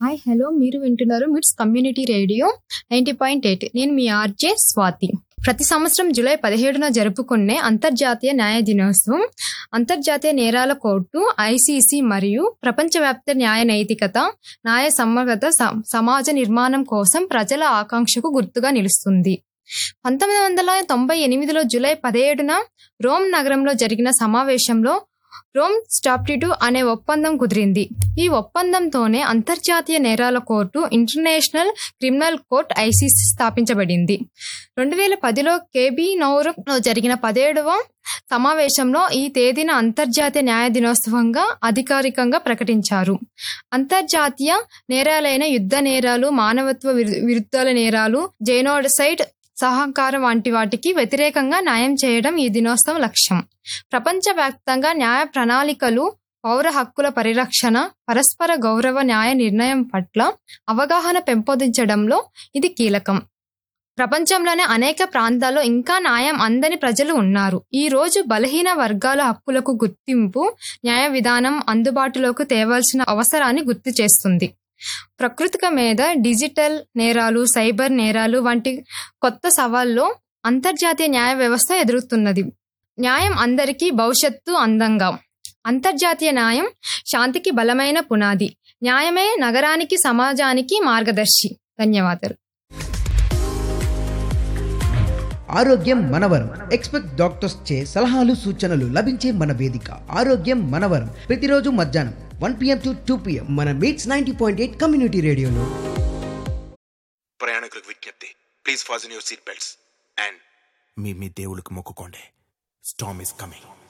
hi hello మీరు వింటున్నారు MITS community radio ninety point eight నేను మీ ఆర్జే స్వాతి ప్రతి సంవత్సరం జూలై పదిహేడున జరుపుకునే అంతర్జాతీయ న్యాయ దినోత్సవం అంతర్జాతీయ నేరాల కోర్టు ఐసీసీ మరియు ప్రపంచవ్యాప్త న్యాయ నైతికత న్యాయ సమ్మగత స- సమాజ నిర్మాణం కోసం ప్రజల ఆకాంక్షకు గుర్తుగా నిలుస్తుంది పంతొమ్మిది వందల తొంభై ఎనిమిదిలో జూలై పదిహేడున రోమ్ నగరంలో జరిగిన సమావేశంలో రోమ్ స్టాప్టిట్యూ అనే ఒప్పందం కుదిరింది ఈ ఒప్పందంతోనే అంతర్జాతీయ నేరాల court international criminal court ICC స్థాపించబడింది రెండు వేల పదిలో కేబీ నౌరులో జరిగిన పదిహేడవ సమావేశంలో ఈ తేదీన అంతర్జాతీయ న్యాయ దినోత్సవంగా అధికారికంగా ప్రకటించారు అంతర్జాతీయ నేరాలైన యుద్ధ నేరాలు మానవత్వ విరు- విరుద్ధాల నేరాలు జైనోడసైడ్ సహకారం వంటి వాటికి వ్యతిరేకంగా న్యాయం చేయడం ఈ దినోత్సవం లక్ష్యం ప్రపంచవ్యాప్తంగా న్యాయ ప్రణాళికలు పౌర హక్కుల పరిరక్షణ పరస్పర గౌరవ న్యాయ నిర్ణయం పట్ల అవగాహన పెంపొందించడంలో ఇది కీలకం ప్రపంచంలోనే అనేక ప్రాంతాల్లో ఇంకా న్యాయం అందని ప్రజలు ఉన్నారు ఈ రోజు బలహీన వర్గాల హక్కులకు గుర్తింపు న్యాయ విధానం అందుబాటులోకి తేవాల్సిన అవసరాన్ని గుర్తు చేస్తుంది ప్రకృతిక మీద డిజిటల్ నేరాలు సైబర్ నేరాలు వంటి కొత్త సవాల్లో అంతర్జాతీయ న్యాయ వ్యవస్థ ఎదురుతున్నది న్యాయం అందరికీ భవిష్యత్తు అందంగా అంతర్జాతీయ న్యాయం శాంతికి బలమైన పునాది న్యాయమే నగరానికి సమాజానికి మార్గదర్శి ధన్యవాదాలు ఆరోగ్యం మనవరం ఎక్స్పెక్ట్ డాక్టర్స్ చే సలహాలు సూచనలు లభించే మన వేదిక ఆరోగ్యం మనవరం ప్రతిరోజు మధ్యాహ్నం one PM to two PM మన meets ninety point eight community రేడియోలో ప్రయాణికులకు విజ్ఞప్తి please fasten your seat belts and మీ మీ దేవుళ్ళకి మొక్కుకోండి స్టామ్ ఇస్ కమింగ్